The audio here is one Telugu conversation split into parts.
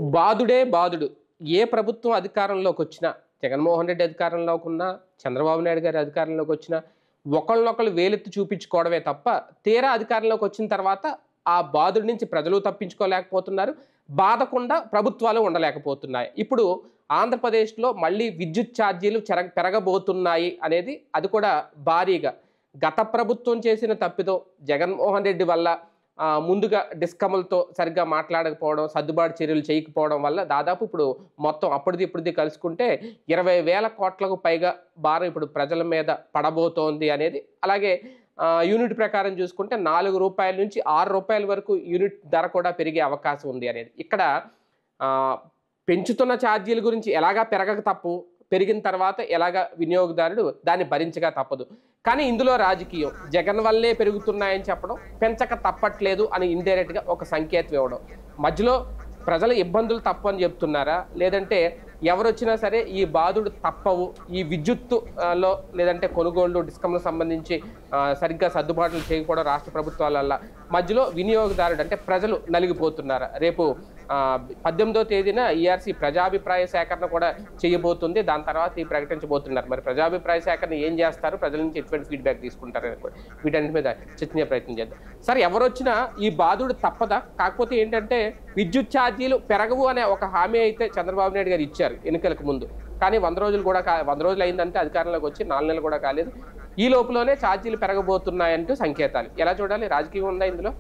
బాధుడే బాధుడు ఏ ప్రభుత్వం అధికారంలోకి వచ్చినా జగన్మోహన్ రెడ్డి అధికారంలోకి ఉన్నా చంద్రబాబు నాయుడు గారి అధికారంలోకి వచ్చినా ఒకళ్ళనొకళ్ళు వేలెత్తి చూపించుకోవడమే తప్ప తీరా అధికారంలోకి వచ్చిన తర్వాత ఆ బాధుడి నుంచి ప్రజలు తప్పించుకోలేకపోతున్నారు బాధకుండా ప్రభుత్వాలు ఉండలేకపోతున్నాయి ఇప్పుడు ఆంధ్రప్రదేశ్లో మళ్ళీ విద్యుత్ ఛార్జీలు చెర పెరగబోతున్నాయి అనేది అది కూడా భారీగా గత ప్రభుత్వం చేసిన తప్పిదో జగన్మోహన్ రెడ్డి వల్ల ఆ, ముందుగా డిస్కములతో సరిగ్గా మాట్లాడకపోవడం సర్దుబాటు చర్యలు చేయకపోవడం వల్ల దాదాపు ఇప్పుడు మొత్తం అప్పటిది ఇప్పటిది కలుసుకుంటే ఇరవై వేల కోట్లకు పైగా భారం ఇప్పుడు ప్రజల మీద పడబోతోంది అనేది అలాగే ఆ, యూనిట్ ప్రకారం చూసుకుంటే నాలుగు రూపాయల నుంచి ఆరు రూపాయల వరకు యూనిట్ ధర కూడా పెరిగే అవకాశం ఉంది అనేది ఇక్కడ ఆ, పెంచుతున్న ఛార్జీల గురించి ఎలాగా పెరగక తప్పు పెరిగిన తర్వాత ఎలాగ వినియోగదారుడు దాన్ని భరించగా తప్పదు కానీ ఇందులో రాజకీయం జగన్ వల్లే పెరుగుతున్నాయని చెప్పడం పెంచక తప్పట్లేదు అని ఇండైరెక్ట్ గా ఒక సంకేతం ఇవ్వడం మధ్యలో ప్రజల ఇబ్బందులు తప్పు అని చెప్తున్నారా లేదంటే ఎవరు వచ్చినా సరే ఈ బాధుడు తప్పవు ఈ విద్యుత్తు ఆ, లో లేదంటే కొనుగోళ్లు డిస్కంలకు సంబంధించి ఆ, సరిగ్గా సర్దుబాట్లు చేయకపోవడం రాష్ట్ర ప్రభుత్వాల వల్ల మధ్యలో వినియోగదారుడు అంటే ప్రజలు నలిగిపోతున్నారా రేపు ఆ, పద్దెనిమిదో తేదీన ఈఆర్సీ ప్రజాభిప్రాయ సేకరణ కూడా చేయబోతుంది దాని తర్వాత ఈ ప్రకటించబోతున్నారు మరి ప్రజాభిప్రాయ సేకరణ ఏం చేస్తారు ప్రజల నుంచి ఎటువంటి ఫీడ్బ్యాక్ తీసుకుంటారు అనేది కూడా వీటన్నిటి మీద చర్చనీయ ప్రయత్నం చేద్దాం సార్ ఎవరు వచ్చినా ఈ బాధుడు తప్పదా కాకపోతే ఏంటంటే విద్యుత్ ఛార్జీలు పెరగవు అనే ఒక హామీ అయితే చంద్రబాబు నాయుడు గారు ఇచ్చారు ఎన్నికలకు ముందు కానీ వంద రోజులు కూడా కా వంద రోజులు అయిందంటే అధికారంలోకి వచ్చి నాలుగు నెలలు కూడా కాలేదు ఈ లోపలనే ఛార్జీలు పెరగబోతున్నాయంటూ సంకేతాలు ఎలా చూడాలి రాజకీయం ఉందా ఇందులో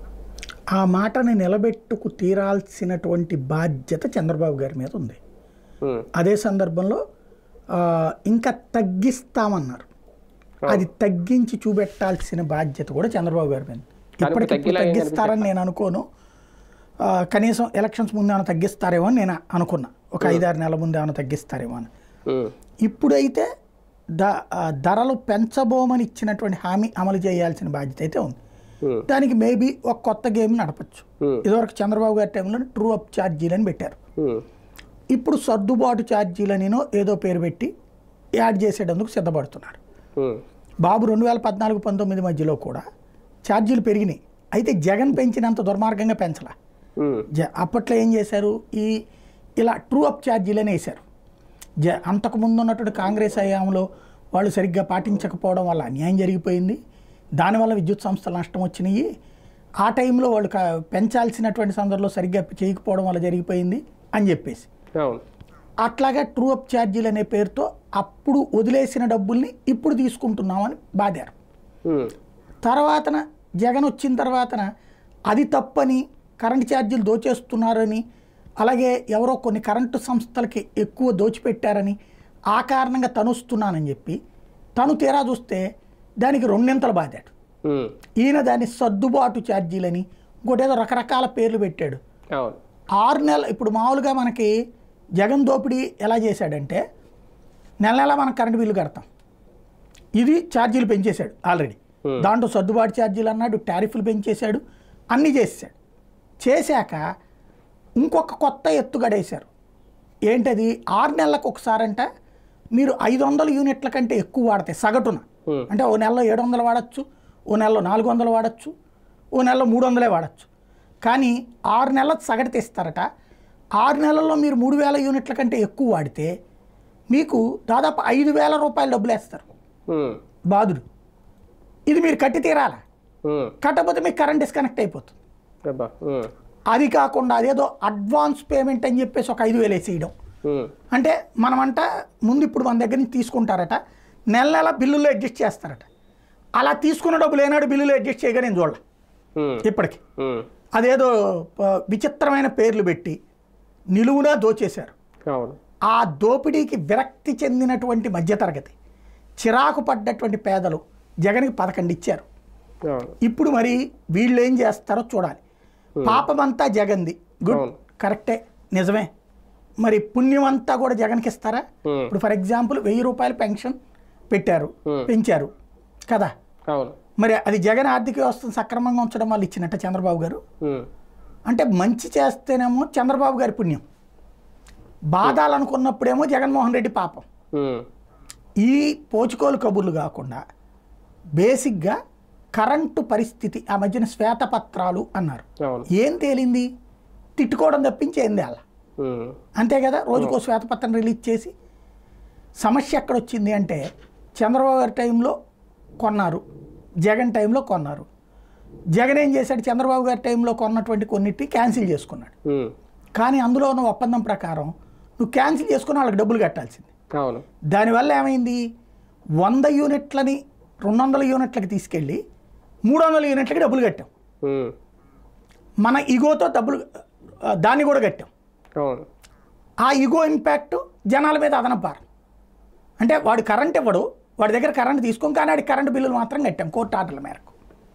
ఆ మాటని నిలబెట్టుకు తీరాల్సినటువంటి బాధ్యత చంద్రబాబు గారి మీద ఉంది ఉమ్, అదే సందర్భంలో ఆ, ఇంకా తగ్గిస్తామన్నారు అది తగ్గించి చూపెట్టాల్సిన బాధ్యత కూడా చంద్రబాబు గారి మీద ఇప్పటికిప్పుడు తగ్గిలా ఏం తగ్గిస్తారని నేను అనుకోను ఆ, కనీసం ఎలక్షన్స్ ముందు ఏమైనా తగ్గిస్తారేమో అని నేను అనుకున్నా ఒక ఐదారు నెలల ముందు ఏమైనా తగ్గిస్తారేమో అని ఉమ్, ఇప్పుడైతే ద ఆ, ధరలు పెంచబోమని ఇచ్చినటువంటి హామీ అమలు చేయాల్సిన బాధ్యత అయితే ఉంది ఉమ్, దానికి మేబీ ఒక కొత్త గేమ్ నడపచ్చు ఉమ్, ఇదివరకు చంద్రబాబు గారి టైంలో ట్రూ అప్ ఛార్జీలని పెట్టారు ఉమ్, ఇప్పుడు సర్దుబాటు ఛార్జీలనినో ఏదో పేరు పెట్టి యాడ్ చేసేటందుకు సిద్ధపడుతున్నారు ఉమ్, బాబు రెండు వేల పద్నాలుగు పంతొమ్మిది మధ్యలో కూడా ఛార్జీలు పెరిగినాయి అయితే జగన్ పెంచినంత దుర్మార్గంగా పెంచలా ఉమ్, జ అప్పట్లో ఏం చేశారు ఈ ఇలా ట్రూ అప్ ఛార్జీలని వేశారు జ అంతకుముందు ఉన్నటువంటి కాంగ్రెస్ హయాంలో వాళ్ళు సరిగ్గా పాటించకపోవడం వల్ల అన్యాయం జరిగిపోయింది దానివల్ల విద్యుత్ సంస్థలు నష్టం వచ్చినాయి ఆ టైంలో వాళ్ళు క- పెంచాల్సినటువంటి సందర్భంలో సరిగ్గా చేయకపోవడం వల్ల జరిగిపోయింది అని చెప్పేసి అవును అట్లాగా ట్రూ అప్ ఛార్జీలు అనే పేరుతో అప్పుడు వదిలేసిన డబ్బుల్ని ఇప్పుడు తీసుకుంటున్నామని బాధారు ఉమ్, తర్వాతన జగన్ వచ్చిన తర్వాతన అది తప్పని కరెంట్ ఛార్జీలు దోచేస్తున్నారని అలాగే ఎవరో కొన్ని కరెంటు సంస్థలకి ఎక్కువ దోచిపెట్టారని ఆ కారణంగా తనుస్తున్నానని చెప్పి తను తీరా చూస్తే దానికి రెండింతలు బాధాడు ఉమ్, ఈయన దాన్ని సర్దుబాటు ఛార్జీలని ఇంకోటి ఏదో రకరకాల పేర్లు పెట్టాడు అవును ఆరు నెలలు ఇప్పుడు మామూలుగా మనకి జగన్ దోపిడీ ఎలా చేశాడంటే నెల నెల మనం కరెంటు బిల్లు కడతాం ఇది ఛార్జీలు పెంచేశాడు ఆల్రెడీ Hmm. దాంట్లో సర్దుబాటు ఛార్జీలు అన్నాడు టారిఫ్లు పెంచేశాడు అన్నీ చేసేసాడు చేశాక ఇంకొక కొత్త ఎత్తుగడేశారు ఏంటది ఆరు నెలలకు ఒకసారంట మీరు ఐదు వందల యూనిట్ల కంటే ఎక్కువ వాడతాయి సగటున ఉమ్, అంటే ఓ నెలలో ఏడు వందలు వాడచ్చు ఓ నెలలో నాలుగు వందలు వాడచ్చు ఓ నెలలో మూడు వందలే వాడచ్చు కానీ ఆరు నెలల సగటు తీస్తారట ఆరు నెలల్లో మీరు మూడు వేల యూనిట్ల కంటే ఎక్కువ వాడితే మీకు దాదాపు ఐదు వేల రూపాయలు డబ్బులు వేస్తారు ఉమ్, బాధుడు ఇది మీరు కట్టి తీరాలా ఉమ్, కట్టకపోతే మీకు కరెంట్ డిస్కనెక్ట్ అయిపోతుంది అబ్బా, ఉమ్, అది కాకుండా అదేదో అడ్వాన్స్ పేమెంట్ అని చెప్పేసి ఒక ఐదు వేలు వేసేయడం ఉమ్, అంటే మనమంట ముందు ఇప్పుడు మన దగ్గర నుంచి తీసుకుంటారట నెల నెల బిల్లులో అడ్జస్ట్ చేస్తారట అలా తీసుకున్న డబ్బులు ఏనాడు బిల్లులో అడ్జస్ట్ చేయగా నేను చూడాలి ఉమ్, ఇప్పటికి ఉమ్, అదేదో ప- విచిత్రమైన పేర్లు పెట్టి నిలువునా దోచేశారు అవును ఆ దోపిడీకి విరక్తి చెందినటువంటి మధ్యతరగతి చిరాకు పడ్డటువంటి పేదలు జగన్కి పదకొండు ఇచ్చారు అవును ఇప్పుడు మరి వీళ్ళు ఏం చేస్తారో చూడాలి పాపమంతా జగన్ది గుడ్ అవును. కరెక్టే నిజమే మరి పుణ్యం అంతా కూడా జగన్కి ఇస్తారా ఉమ్, ఇప్పుడు ఫర్ ఎగ్జాంపుల్ వెయ్యి రూపాయలు పెన్షన్ పెట్టారు Hmm. పెంచారు కదా అవును మరి అది జగన్ ఆర్థిక వ్యవస్థను సక్రమంగా ఉంచడం వల్ల ఇచ్చినట్ట చంద్రబాబు గారు ఉమ్, అంటే మంచి చేస్తేనేమో చంద్రబాబు గారి పుణ్యం బాధాలనుకున్నప్పుడేమో జగన్మోహన్ రెడ్డి పాపం ఉమ్, ఈ పోచుకోలు కబుర్లు కాకుండా బేసిక్గా కరెంటు పరిస్థితి ఆ మధ్యన శ్వేతపత్రాలు అన్నారు అవును ఏం తేలింది తిట్టుకోవడం తప్పించి ఏం తేల ఉమ్, అంతే కదా రోజుకో శ్వేతపత్రం రిలీజ్ చేసి సమస్య ఎక్కడ వచ్చింది అంటే చంద్రబాబు గారి టైంలో కొన్నారు జగన్ టైంలో కొన్నారు జగన్ ఏం చేశాడు చంద్రబాబు గారి టైంలో కొన్నటువంటి కొన్నిటి క్యాన్సిల్ చేసుకున్నాడు ఉమ్, కానీ అందులో ఉన్న ఒప్పందం ప్రకారం నువ్వు క్యాన్సిల్ చేసుకుని వాళ్ళకి డబ్బులు కట్టాల్సింది అవును దానివల్ల ఏమైంది వంద యూనిట్లని రెండు వందల యూనిట్లకి తీసుకెళ్ళి మూడు వందల యూనిట్లకి డబ్బులు కట్టాం ఉమ్, మన ఇగోతో డబ్బులు ఆ, దాన్ని కూడా కట్టాం అవును ఆ ఇగో ఇంపాక్ట్ జనాల మీద అదనపు భారం అంటే వాడు కరెంట్ ఇవ్వడు వాడి దగ్గర కరెంట్ తీసుకొని కానీ వాడికి కరెంట్ బిల్లులు మాత్రం కట్టాం కోర్టు ఆర్డర్ల మేరకు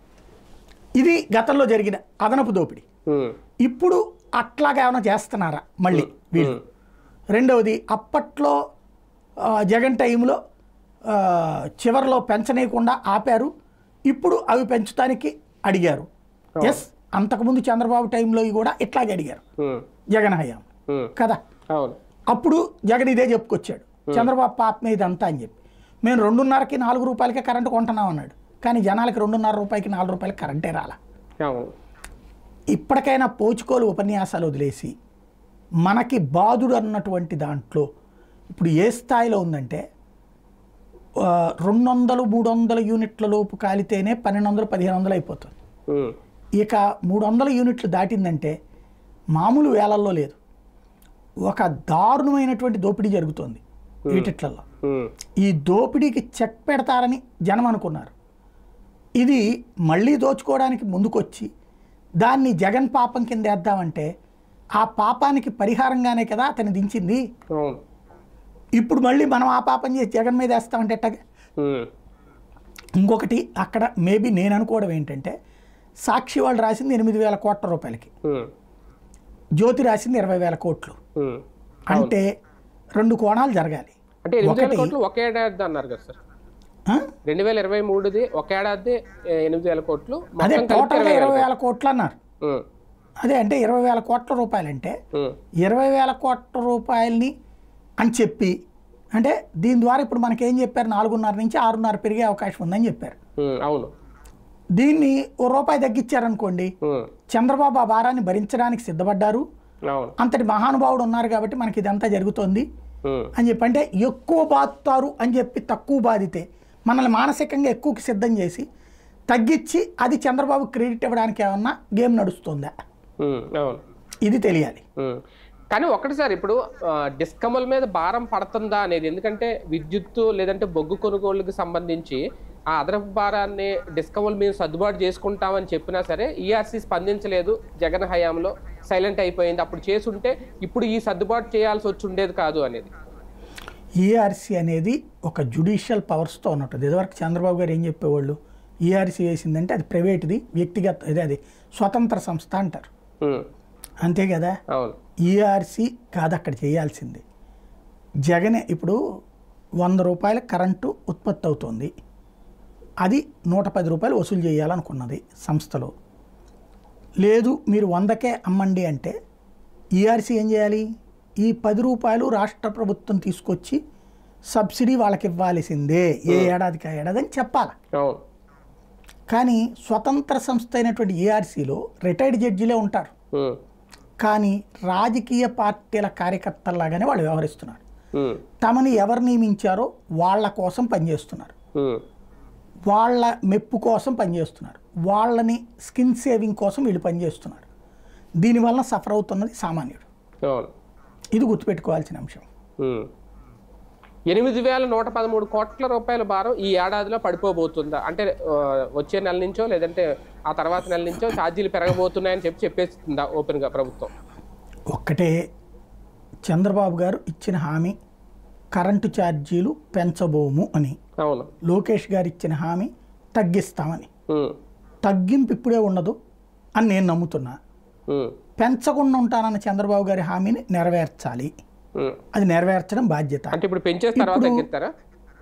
ఇది గతంలో జరిగిన అదనపు దోపిడీ ఉమ్, ఇప్పుడు అట్లాగా ఏమైనా చేస్తున్నారా మళ్ళీ వీళ్ళు రెండవది అప్పట్లో ఆ, జగన్ టైంలో ఆ, చివరిలో పెంచనీయకుండా ఆపారు ఇప్పుడు అవి పెంచడానికి అడిగారు ఎస్ అంతకుముందు చంద్రబాబు టైంలో కూడా ఇట్లాగే అడిగారు ఉమ్, జగన్ హయాం ఉమ్, కదా అవును అప్పుడు జగన్ ఇదే చెప్పుకొచ్చాడు చంద్రబాబు పాపమే ఇదంతా అని చెప్పి మేము రెండున్నరకి నాలుగు రూపాయలకే కరెంటు కొంటున్నాం అన్నాడు కానీ జనాలకి రెండున్నర రూపాయలకి నాలుగు రూపాయలకి కరెంటే రాలా అవును ఇప్పటికైనా పోచుకోలు ఉపన్యాసాలు వదిలేసి మనకి బాధుడు అన్నటువంటి దాంట్లో ఇప్పుడు ఏ స్థాయిలో ఉందంటే ఆ, రెండు వందలు మూడు వందల యూనిట్ల లోపు కాలితేనే పన్నెండు వందలు పదిహేను వందలు అయిపోతుంది ఉమ్, ఇక మూడు వందల యూనిట్లు దాటిందంటే మామూలు వేలల్లో లేదు ఒక దారుణమైనటువంటి దోపిడీ జరుగుతోంది వీటిట్లలో ఉమ్, ఈ దోపిడీకి చెక్ పెడతారని జనం అనుకున్నారు ఇది మళ్ళీ దోచుకోవడానికి ముందుకొచ్చి దాన్ని జగన్ పాపం కింద వేద్దామంటే ఆ పాపానికి పరిహారంగానే కదా అతన్ని దించింది అవును ఇప్పుడు మళ్ళీ మనం ఆ పాపం చేసి జగన్ మీద వేస్తామంటే ఎట్టగా ఉమ్, ఇంకొకటి అక్కడ మేబీ నేను అనుకోవడం ఏంటంటే సాక్షి వాళ్ళు రాసింది ఎనిమిది వేల కోట్ల రూపాయలకి ఉమ్, జ్యోతి రాసింది ఇరవై వేల కోట్లు ఉమ్. అంటే రెండు కోణాలు జరగాలి అంటే ఎనిమిది వేల ఒకటి- కోట్లు ఒక ఏడాది అన్నారు కదా సార్ ఆ? రెండు వేల ఇరవై మూడుది ఒక ఏడాది ఏ, ఎనిమిది వేల కోట్లు అదే మొత్తం కలిపి టోటల్గా ఇరవై వేల ఇరవై వేల కోట్లు అన్నారు కోట్లు. ఉమ్, అదే అంటే ఇరవై వేల కోట్ల రూపాయలంటే ఉమ్, ఇరవై వేల కోట్ల రూపాయలని అని చెప్పి అంటే దీని ద్వారా ఇప్పుడు మనకేం చెప్పారు నాలుగున్నర నుంచి ఆరున్నర పెరిగే అవకాశం ఉందని చెప్పారు ఉమ్, అవును దీన్ని ఓ రూపాయి తగ్గించారనుకోండి ఉమ్, చంద్రబాబు ఆ భారాన్ని భరించడానికి సిద్ధపడ్డారు అవును అంతటి మహానుభావుడు ఉన్నారు కాబట్టి మనకి ఇదంతా జరుగుతోంది ఉమ్, అని చెప్పి అంటే ఎక్కువ బాదుతారు అని చెప్పి తక్కువ బాధితే మనల్ని మానసికంగా ఎక్కువకి సిద్ధం చేసి తగ్గించి అది చంద్రబాబు క్రెడిట్ ఇవ్వడానికి ఏమన్నా గేమ్ నడుస్తుందా ఉమ్, అవును ఇది తెలియాలి ఉమ్. కానీ ఒకటి సార్ ఇప్పుడు ఆ, డిస్కమ్ల మీద భారం పడుతుందా అనేది ఎందుకంటే విద్యుత్తు లేదంటే బొగ్గు కొనుగోలుకి సంబంధించి ఆ అదనపు భారాన్ని డిస్కమ్ల మీద సర్దుబాటు చేసుకుంటామని చెప్పినా సరే ఈఆర్సీ స్పందించలేదు జగన్ హయాంలో సైలెంట్ అయిపోయింది అప్పుడు చేసుంటే ఇప్పుడు ఈ సర్దుబాటు చేయాల్సి వచ్చి ఉండేది కాదు అనేది ఈఆర్సీ అనేది ఒక జుడిషియల్ పవర్స్తో ఉన్నట్టు ఇదివరకు చంద్రబాబు గారు ఏం చెప్పేవాళ్ళు ఈఆర్సీ వేసిందంటే అది ప్రైవేట్ది వ్యక్తిగత అదే అది స్వతంత్ర సంస్థ అంటారు ఉమ్, అంతే కదా అవును ఈఆర్సీ కాదు అక్కడ చేయాల్సింది జగనే ఇప్పుడు వంద రూపాయల కరెంటు ఉత్పత్తి అవుతుంది అది నూట పది రూపాయలు వసూలు చేయాలనుకున్నది సంస్థలో లేదు మీరు వందకే అమ్మండి అంటే ఈఆర్సీ ఏం చేయాలి ఈ పది రూపాయలు రాష్ట్ర ప్రభుత్వం తీసుకొచ్చి సబ్సిడీ వాళ్ళకి ఇవ్వాల్సిందే ఏ ఏడాదికి ఆ ఏడాది అని చెప్పాలి అవును కానీ స్వతంత్ర సంస్థ అయినటువంటి ఏఆర్సీలో రిటైర్డ్ జడ్జిలే ఉంటారు ఉమ్, కానీ రాజకీయ పార్టీల కార్యకర్తల్లాగానే వాళ్ళు వ్యవహరిస్తున్నారు ఉమ్, తమని ఎవరు నియమించారో వాళ్ళ కోసం పనిచేస్తున్నారు ఉమ్, వాళ్ళ మెప్పు కోసం పనిచేస్తున్నారు వాళ్ళని స్కిన్ సేవింగ్ కోసం వీళ్ళు పనిచేస్తున్నారు దీనివల్ల సఫర్ అవుతున్నది సామాన్యుడు అవును ఇది గుర్తుపెట్టుకోవాల్సిన అంశం ఉమ్. ఎనిమిది వేల నూట పదమూడు కోట్ల రూపాయల భారం ఈ ఏడాదిలో పడిపోబోతుందా అంటే ఆ, వచ్చే నెల నుంచో లేదంటే ఆ తర్వాత నెల నుంచో ఛార్జీలు పెరగబోతున్నాయని చెప్పి చెప్పేస్తుందా ఓపెన్గా ప్రభుత్వం ఒక్కటే చంద్రబాబు గారు ఇచ్చిన హామీ కరెంటు ఛార్జీలు పెంచబోము అని అవును లోకేష్ గారు ఇచ్చిన హామీ తగ్గిస్తామని ఉమ్, తగ్గింపు ఇప్పుడే ఉండదు అని నేను నమ్ముతున్నా ఉమ్, పెంచకుండా ఉంటానన్న చంద్రబాబు గారి హామీని నెరవేర్చాలి ఉమ్. అది నెరవేర్చడం బాధ్యత అంటే ఇప్పుడు పెంచేసి తర్వాత ఇప్పుడు- తగ్గిస్తారా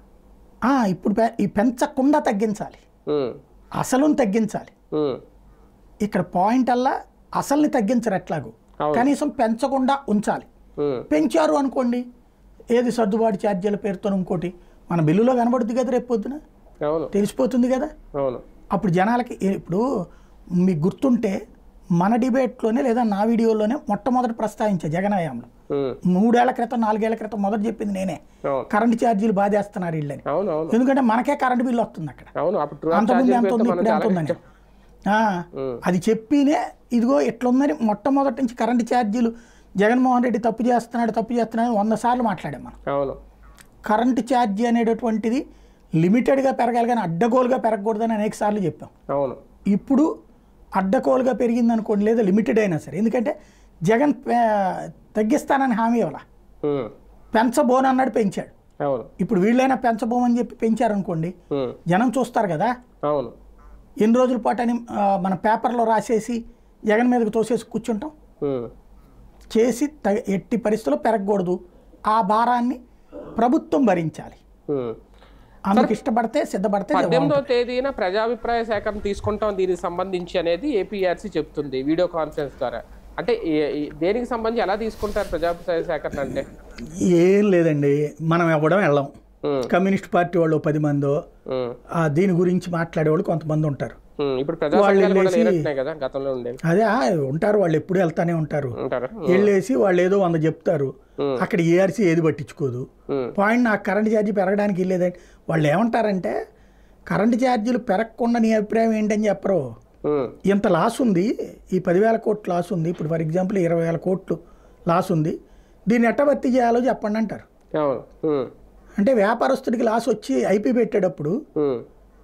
ఆ, ఇప్పుడు పె- ఈ పెంచకుండా తగ్గించాలి ఉమ్, అసలుని తగ్గించాలి ఉమ్, ఇక్కడ పాయింట్ అల్లా అసలుని తగ్గించరు ఎట్లాగో అవును. కనీసం పెంచకుండా ఉంచాలి ఉమ్, పెంచారు అనుకోండి ఏది సర్దుబాటు ఛార్జీల పేరుతో ఇంకోటి మన బిల్లులో కనబడుద్ది కదా రేపు పొద్దున అవును తెలిసిపోతుంది కదా అవును అప్పుడు జనాలకి ఏ- ఇప్పుడు మీకు గుర్తుంటే మన డిబేట్లోనే లేదా నా వీడియోలోనే మొట్టమొదటి ప్రస్తావించా జగన్ హయాంలో ఉమ్, మూడేళ్ల క్రితం నాలుగేళ్ల క్రితం మొదటి చెప్పింది నేనే అవును కరెంటు ఛార్జీలు బాధేస్తున్నారు వీళ్ళని అవును అవును ఎందుకంటే మనకే కరెంటు బిల్లు వస్తుంది అక్కడ అవును అప్పుడు ట్రూ అంతకుముందు ఎంత ఛార్జీల ఉంది పేరుతో ఇప్పుడు మనం ఎంత చాలా ఉందని కష్టం. ఆ, ఉమ్, అది చెప్పినే ఇదిగో ఇట్లుందని మొట్టమొదటి నుంచి కరెంటు ఛార్జీలు జగన్మోహన్ రెడ్డి తప్పు చేస్తున్నాడు తప్పు చేస్తున్నాడు అని వంద సార్లు మాట్లాడాం మనం అవును కరెంటు ఛార్జీ అనేటటువంటిది లిమిటెడ్గా పెరగాలి కానీ అడ్డగోలుగా పెరగకూడదని అనేక సార్లు చెప్పాం అవును ఇప్పుడు అడ్డగోలుగా పెరిగింది అనుకోండి లేదా లిమిటెడ్ అయినా సరే ఎందుకంటే జగన్ ఆ, తగ్గిస్తానని హామీ ఇవ్వాల ఉమ్, పెంచబోను అన్నాడు పెంచాడు అవును ఇప్పుడు వీళ్ళైనా పెంచబోమని చెప్పి పెంచారనుకోండి ఉమ్, జనం చూస్తారు కదా అవును ఎన్ని రోజుల పాటు అని ఆ, మన పేపర్లో రాసేసి జగన్ మీదకి తోసేసి కూర్చుంటాం ఉమ్, చేసి తగ ఎట్టి పరిస్థితుల్లో పెరగకూడదు ఆ భారాన్ని ప్రభుత్వం భరించాలి ఉమ్. అందుకు ఇష్టపడితే సిద్ధపడితే ఇది పద్దెనిమిదో తేదీన ప్రజాభిప్రాయ సేకరణ తీసుకుంటాం దీనికి సంబంధించి అనేది ఏపీఆర్సీ చెప్తుంది వీడియో కాన్ఫరెన్స్ ద్వారా అంటే ఏ- ఏ- దేనికి సంబంధించి ఎలా తీసుకుంటారు ప్రజాభిప్రాయ సేకరణ అంటే ఏం లేదండి మనం ఇవ్వడం వెళ్ళాం ఉమ్, కమ్యూనిస్ట్ పార్టీ వాళ్ళు పది మందో ఉమ్, ఆ, దీని గురించి మాట్లాడేవాళ్ళు కొంతమంది ఉంటారు ఉమ్. ఇప్పుడు ప్రజా వాళ్ళు సంఘాలు కూడా వెళ్ళేసి- లేనట్టున్నాయి కదా గతంలో ఉండేవి అదే ఆ, ఉంటారు వాళ్ళు ఎప్పుడు వెళ్తానే ఉంటారు ఉంటారు వెళ్ళేసి వాళ్ళు ఏదో వంద చెప్తారు ఉమ్. అక్కడ ఏఆర్సీ ఏది పట్టించుకోదు ఉమ్, పాయింట్ నాకు కరెంట్ ఛార్జీ పెరగడానికి వెళ్ళేదండి వాళ్ళు ఏమంటారంటే కరెంట్ ఛార్జీలు పెరగకుండా నీ అభిప్రాయం ఏంటని చెప్పరు ఉమ్, ఇంత లాస్ ఉంది ఈ పదివేల కోట్లు లాస్ ఉంది ఇప్పుడు ఫర్ ఎగ్జాంపుల్ ఇరవై వేల కోట్లు లాస్ ఉంది దీన్ని ఎట్ట భర్తీ చేయాలో చెప్పండి అంటారు అవును ఉమ్, అంటే వ్యాపారస్తుడికి లాస్ వచ్చి ఐపీ పెట్టేటప్పుడు ఉమ్.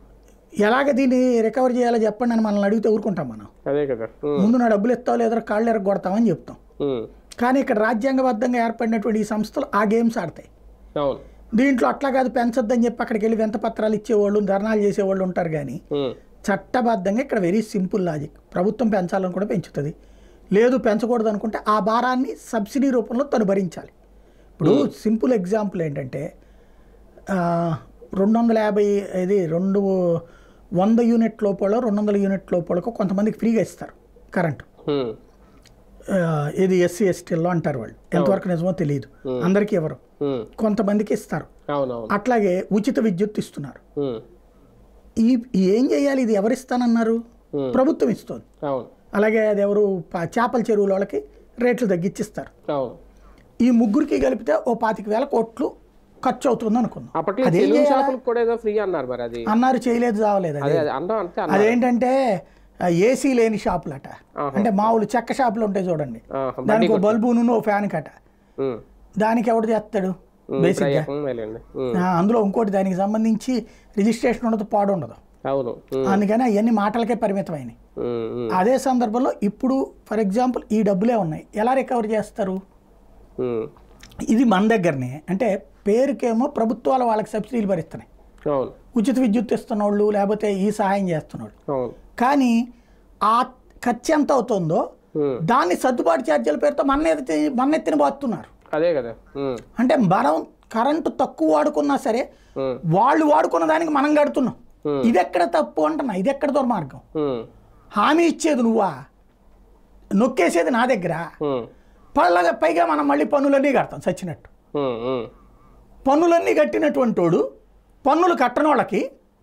ఎలాగ దీన్ని రికవర్ చేయాలో చెప్పండి అని మనల్ని అడిగితే ఊరుకుంటాం మనం అదే కదా ఉమ్, ముందు నా డబ్బులు ఇస్తావు లేదో కాళ్ళు ఎరగొడతామని చెప్తాం ఉమ్, కానీ ఇక్కడ రాజ్యాంగబద్ధంగా ఏర్పడినటువంటి ఈ సంస్థలు ఆ గేమ్స్ ఆడతాయి అవును దీంట్లో అట్లా కాదు పెంచొద్దని చెప్పి అక్కడికి వెళ్ళి వెంత పత్రాలు ఇచ్చేవాళ్ళు ధర్నాలు చేసేవాళ్ళు ఉంటారు కానీ ఉమ్, చట్టబద్ధంగా ఇక్కడ వెరీ సింపుల్ లాజిక్ ప్రభుత్వం పెంచాలనుకుంటే పెంచుతుంది లేదు పెంచకూడదు అనుకుంటే ఆ భారాన్ని సబ్సిడీ రూపంలో తను భరించాలి ఇప్పుడు సింపుల్ ఎగ్జాంపుల్ ఏంటంటే ఆ, రెండు వందల యాభై ఇది రెండు వంద యూనిట్ లోపల రెండు వందల యూనిట్ లోపలకు కొంతమందికి ఫ్రీగా ఇస్తారు కరెంటు ఉమ్, ఆ, ఇది ఎస్సీ ఎస్టీల్లో అంటారు వాళ్ళు ఎంతవరకు నిజమో తెలియదు అందరికీ ఎవరు ఉమ్, కొంతమందికి ఇస్తారు అవునవును అట్లాగే ఉచిత విద్యుత్ ఇస్తున్నారు ఉమ్, ఈ ఈ ఏం చేయాలి ఇది ఎవరిస్తానన్నారు Hmm. ప్రభుత్వం ఇస్తుంది అవును అలాగే అది ఎవరు ప- చేపల చెరువుల వాళ్ళకి రేట్లు తగ్గించిస్తారు అవును ఈ ముగ్గురికి కలిపితే ఓ పాతిక వేల కోట్లు ఖర్చు అవుతుంది అనుకుందాం అప్పట్లో అదేం తెలుగు చేయాలా? షాపులకు కూడా ఏదో ఫ్రీ అన్నారు మరి అది అన్నారు చేయలేదు చావలేదు అది అదే అది అనడం అంతే అన్నారు అదేంటంటే ఏసీ లేని షాపులట ఆహా. అంటే మామూలు చెక్క షాపులు ఉంటాయి చూడండి ఆహా, దానికి ఓ బల్బును ఓ ఫ్యాన్ కట ఉమ్, దానికి ఎవడు చేస్తాడు ఉమ్, బేసిక్గా ఉమ్, వెళ్ళండి ఉమ్, ఆ, అందులో ఇంకోటి దానికి సంబంధించి రిజిస్ట్రేషన్ ఉండదు పాడు ఉండదు అవును ఉమ్, అందుకని అవన్నీ మాటలకే పరిమితమైనవి ఉమ్, ఉమ్, అదే సందర్భంలో ఇప్పుడు ఫర్ ఎగ్జాంపుల్ ఈ డబ్బులే ఉన్నాయి ఎలా రికవర్ చేస్తారు ఉమ్, ఇది మన దగ్గరనే అంటే పేరుకేమో ప్రభుత్వాలు వాళ్ళకి సబ్సిడీలు భరిస్తున్నాయి అవును ఉచిత విద్యుత్ ఇస్తున్నోళ్ళు లేకపోతే ఈ సహాయం చేస్తున్నోళ్ళు అవును కానీ ఆ ఖర్చు ఎంత అవుతుందో ఉమ్, దాన్ని సర్దుబాటు ఛార్జీల పేరుతో మన ఎత్తి మన ఎత్తిన బాతున్నారు అదే కదా ఉమ్, అంటే మనం కరెంటు తక్కువ వాడుకున్నా సరే ఉమ్, వాళ్ళు వాడుకున్న దానికి మనం కడుతున్నాం Hmm. ఇది ఎక్కడ తప్పు అంటున్నా ఇది ఎక్కడ దుర్మార్గం ఉమ్, హామీ ఇచ్చేది నువ్వా నొక్కేసేది నా దగ్గర ఉమ్, పళ్ళగా పైగా మనం మళ్ళీ పన్నులన్నీ కడతాం చచ్చినట్టు ఉమ్, ఉమ్, పన్నులన్నీ కట్టినటువంటి వాడు పన్నులు కట్టని వాళ్ళకి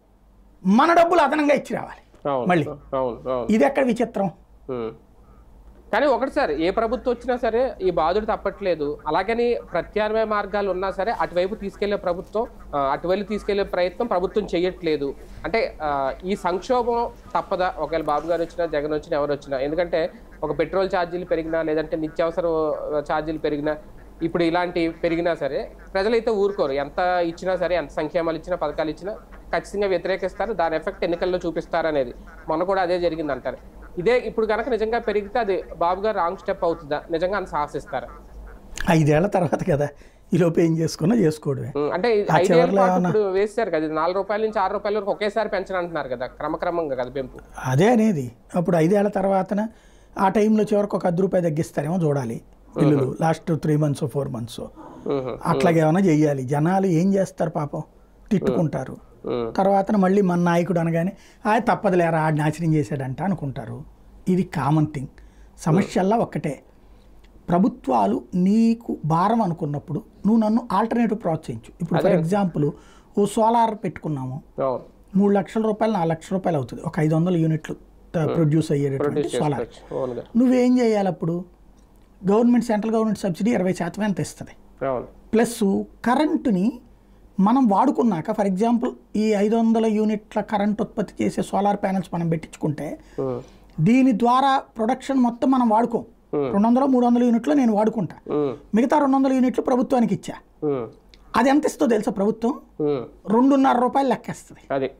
మన డబ్బులు అదనంగా ఇచ్చి రావాలి అవును మళ్ళీ. అవును అవును ఇది ఎక్కడ విచిత్రం ఉమ్. కానీ ఒకటి సార్ ఏ ప్రభుత్వం వచ్చినా సరే ఈ బాధుడు తప్పట్లేదు అలాగని ప్రత్యామ్నాయ మార్గాలు ఉన్నా సరే అటువైపు తీసుకెళ్లే ప్రభుత్వం ఆ, అటువైపు తీసుకెళ్లే ప్రయత్నం ప్రభుత్వం చేయట్లేదు అంటే ఆ, ఈ సంక్షోభం తప్పదా ఒకవేళ బాబు గారు వచ్చినా జగన్ వచ్చినా ఎవరు వచ్చినా ఎందుకంటే ఒక పెట్రోల్ ఛార్జీలు పెరిగినా లేదంటే నిత్యావసర ఛార్జీలు పెరిగినా ఇప్పుడు ఇలాంటి పెరిగినా సరే ప్రజలైతే ఊరుకోరు ఎంత ఇచ్చినా సరే ఎంత సంక్షేమాలు ఇచ్చినా పథకాలు ఇచ్చినా ఖచ్చితంగా వ్యతిరేకిస్తారు దాని ఎఫెక్ట్ ఎన్నికల్లో చూపిస్తారు అనేది మొన్న కూడా అదే జరిగింది అంటారు ఇదే ఇప్పుడు కనుక నిజంగా పెరిగితే అది బాబు గారు రాంగ్ స్టెప్ అవుతుందా నిజంగా అని సాహసిస్తారా ఐదేళ్ల తర్వాత కదా ఈలోపు ఏం చేసుకున్నా చేసుకోవడమే ఉమ్, అంటే ఇది ఆ ఐదేళ్ల చివర్లో పాటు ఏమన్నా- ఇప్పుడు వేసారు కదా ఇది నాలుగు రూపాయల నుంచి ఆరు రూపాయల వరకు ఒకేసారి పెంచనంటున్నారు కదా క్రమక్రమంగా కదా పెంపు అదే అనేది అప్పుడు ఐదేళ్ల తర్వాతన ఆ టైంలో చివరికి ఒక అర్ధ రూపాయి తగ్గిస్తారేమో చూడాలి బిల్లులు last three months four months ఉహు, అట్లాగే ఏమైనా చెయ్యాలి జనాలు ఏం చేస్తారు పాపం తిట్టుకుంటారు ఉమ్, తర్వాత మళ్ళీ మన నాయకుడు అనగానే ఆ తప్పదులేరా ఆడు నాశనం చేశాడంట అనుకుంటారు ఇది కామన్ థింగ్ సమస్యల్లా ఒక్కటే ప్రభుత్వాలు నీకు భారం అనుకున్నప్పుడు నువ్వు నన్ను ఆల్టర్నేటివ్ ప్రోత్సహించు ఇప్పుడు ఫర్ ఎగ్జాంపుల్ ఓ సోలార్ పెట్టుకున్నాము అవును మూడు లక్షల రూపాయలు నాలుగు లక్షల రూపాయలు అవుతుంది ఒక ఐదు వందల యూనిట్లు ప్రొడ్యూస్ అయ్యేటటువంటి ప్రొడ్యూస్ సోలార్ చేసుకోవచ్చు ఓన్గా నువ్వేం చేయాలి అప్పుడు గవర్నమెంట్ సెంట్రల్ గవర్నమెంట్ సబ్సిడీ ఇరవై శాతం ఎంత ఇస్తుంది అవును ప్లస్ కరెంటుని మనం వాడుకున్నాక ఫర్ ఎగ్జాంపుల్ ఈ ఐదు వందల యూనిట్ల కరెంట్ ఉత్పత్తి చేసే సోలార్ ప్యానెల్స్ మనం పెట్టించుకుంటే ఉమ్, దీని ద్వారా ప్రొడక్షన్ మొత్తం మనం వాడుకోం రెండు వందలు మూడు వందల యూనిట్లు నేను వాడుకుంటా ఉమ్, మిగతా రెండు వందల యూనిట్లు ప్రభుత్వానికి ఇచ్చా ఉమ్, అది ఎంత ఇస్తుందో తెలుసా ప్రభుత్వం ఉమ్, రెండున్నర రూపాయలు లెక్కేస్తుంది అది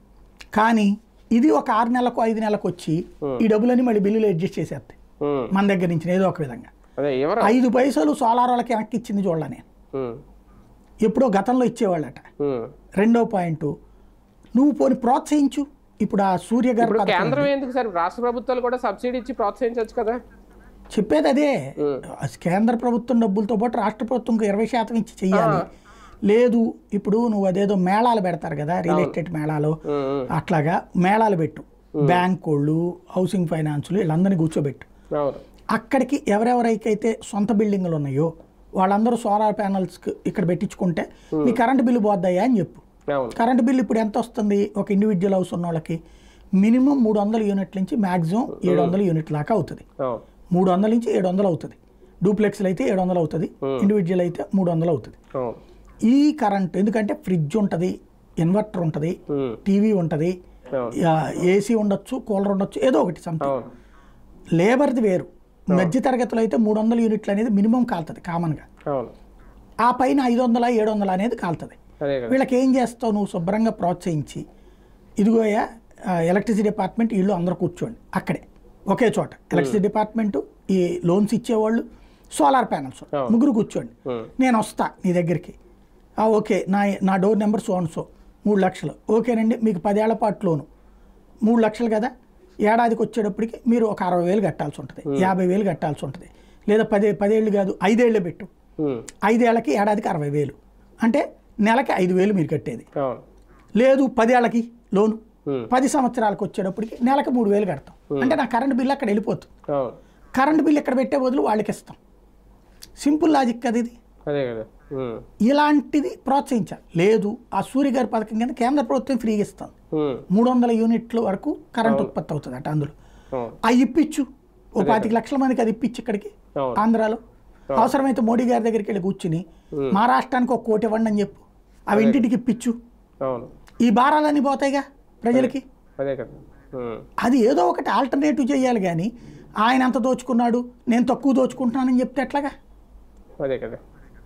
కానీ ఇది ఒక ఆరు నెలలకు ఐదు నెలలకు వచ్చి ఈ డబ్బులని మళ్ళీ బిల్లులు అడ్జస్ట్ చేసేస్తాయి ఉమ్, మన దగ్గర నుంచి ఏదో ఒక విధంగా అదే ఎవరు ఐదు పైసలు సోలార్ వాళ్ళకి వెనక్కి ఇచ్చింది చూడాల నేను ఉమ్, ఎప్పుడో గతంలో ఇచ్చేవాళ్ళట ఉమ్. రెండో పాయింట్ నువ్వు పోని ప్రోత్సహించు ఇప్పుడు ఆ సూర్య గారి ఇప్పుడు పథకం కేంద్రం ఎందుకు సార్ రాష్ట్ర ప్రభుత్వాలు కూడా సబ్సిడీ ఇచ్చి ప్రోత్సహించవచ్చు కదా చెప్పేది అదే ఉమ్. ఆ కేంద్ర ప్రభుత్వం డబ్బులతో పాటు రాష్ట్ర ప్రభుత్వం ఇంకో ఇరవై శాతం ఇచ్చి చెయ్యాలి లేదు ఇప్పుడు నువ్వు అదేదో మేళాలు పెడతారు కదా రియల్ ఎస్టేట్ మేళాలు ఉమ్, ఉమ్, అట్లాగా మేళాలు పెట్టు బ్యాంక్ వాళ్ళు హౌసింగ్ ఫైనాన్స్లు వీళ్ళందరినీ కూర్చోబెట్టు అవును అక్కడికి ఎవరెవరికైతే సొంత బిల్డింగ్లు ఉన్నాయో వాళ్ళందరూ సోలార్ ప్యానల్స్ ఇక్కడ పెట్టించుకుంటే నీ కరెంట్ బిల్లు పోద్దయ్యా అని చెప్పు అవును కరెంట్ బిల్ ఇప్పుడు ఎంత వస్తుంది ఒక ఇండివిజువల్ హౌస్ ఉన్న వాళ్ళకి మినిమం మూడు వందల యూనిట్ల నుంచి మ్యాక్సిమం ఏడు వందల యూనిట్ల దాకా అవుతుంది అవును మూడు వందల నుంచి ఏడు వందలు అవుతుంది డూప్లెక్స్లు అయితే ఏడు వందలు అవుతుంది ఇండివిజువల్ అయితే మూడు వందలు అవుతుంది అవును ఈ కరెంట్ ఎందుకంటే ఫ్రిడ్జ్ ఉంటుంది ఇన్వర్టర్ ఉంటుంది ఉమ్, టీవీ ఉంటుంది అవును ఏసీ ఉండొచ్చు కూలర్ ఉండొచ్చు ఏదో ఒకటి సంథింగ్ అవును లేబర్ది వేరు మధ్య తరగతిలో అయితే మూడు వందల యూనిట్లు అనేది మినిమం కాలుతుంది కామన్గా అవును ఆ పైన ఐదు వందల ఏడు వందల అనేది కాలుతుంది అదే కదా వీళ్ళకి ఏం చేస్తావు నువ్వు శుభ్రంగా ప్రోత్సహించి ఇదిగోయా ఎలక్ట్రిసిటీ డిపార్ట్మెంట్ వీళ్ళు అందరూ కూర్చోండి అక్కడే ఒకే చోట ఎలక్ట్రిసిటీ డిపార్ట్మెంటు ఈ లోన్స్ ఇచ్చేవాళ్ళు సోలార్ ప్యానల్స్ అవును. ముగ్గురు కూర్చోండి ఉమ్, నేను వస్తా నీ దగ్గరికి ఆ, ఓకే నా నా door number so and so మూడు లక్షలు ఓకేనండి మీకు పదేళ్ల పాటు లోను మూడు లక్షలు కదా ఏడాదికి వచ్చేటప్పటికి మీరు ఒక అరవై వేలు కట్టాల్సి ఉంటుంది యాభై వేలు కట్టాల్సి ఉంటుంది లేదా పదే పదేళ్ళు కాదు ఐదేళ్ళు పెట్టు ఉమ్, ఐదేళ్లకి ఏడాదికి అరవై వేలు అంటే నెలకి ఐదు వేలు మీరు కట్టేది అవును లేదు పదేళ్లకి లోను ఉమ్, పది సంవత్సరాలకు వచ్చేటప్పటికి నెలకి మూడు వేలు కడతాం అంటే నా కరెంట్ బిల్ అక్కడ వెళ్ళిపోతుంది అవును కరెంట్ బిల్ ఇక్కడ పెట్టే బదులు వాళ్ళకి ఇస్తాం సింపుల్ లాజిక్ కదా ఇది అదే కదా ఉమ్, ఇలాంటిది ప్రోత్సహించాలి లేదు ఆ సూర్య గారి పథకం కింద కేంద్ర ప్రభుత్వం ఫ్రీగా ఇస్తుంది ఉమ్, మూడు వందల యూనిట్ల వరకు కరెంట్ ఉత్పత్తి అవుతుంది అట అందులో అవును అవి ఇప్పించు ఓ పాతిక లక్షల మందికి అది ఇప్పించి ఇక్కడికి అవును ఆంధ్రాలో అవసరమైతే మోడీ గారి దగ్గరికి వెళ్ళి కూర్చుని మా రాష్ట్రానికి ఒక కోటి ఇవ్వండి అని చెప్పు అవి ఇంటింటికి ఇప్పించు అవును ఈ భారాలన్నీ పోతాయిగా ప్రజలకి అదే కదా ఉమ్, అది ఏదో ఒకటి ఆల్టర్నేటివ్ చేయాలి కానీ ఆయన అంత దోచుకున్నాడు నేను తక్కువ దోచుకుంటున్నానని చెప్తే ఎట్లాగా అదే కదా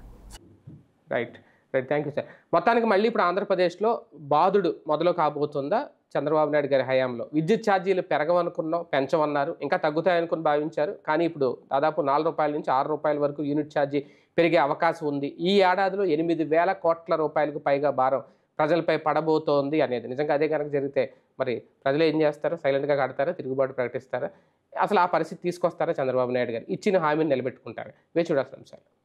right right thank you sir మొత్తానికి మళ్ళీ ఇప్పుడు ఆంధ్రప్రదేశ్లో బాధుడు మొదలు కాబోతుందా చంద్రబాబు నాయుడు గారి హయాంలో విద్యుత్ ఛార్జీలు పెరగవనుకున్నాం పెంచమన్నారు ఇంకా తగ్గుతాయనుకుని భావించారు కానీ ఇప్పుడు దాదాపు నాలుగు రూపాయల నుంచి ఆరు రూపాయల వరకు యూనిట్ ఛార్జీ పెరిగే అవకాశం ఉంది ఈ ఏడాదిలో ఎనిమిది వేల కోట్ల రూపాయలకు పైగా భారం ప్రజలపై పడబోతోంది అనేది నిజంగా అదే కనుక జరిగితే మరి ప్రజలు ఏం చేస్తారు సైలెంట్గా కడతారా తిరుగుబాటు ప్రకటిస్తారా అసలు ఆ పరిస్థితి తీసుకొస్తారా చంద్రబాబు నాయుడు గారు ఇచ్చిన హామీని నిలబెట్టుకుంటారా వే చూడాల్సిన అంశాలు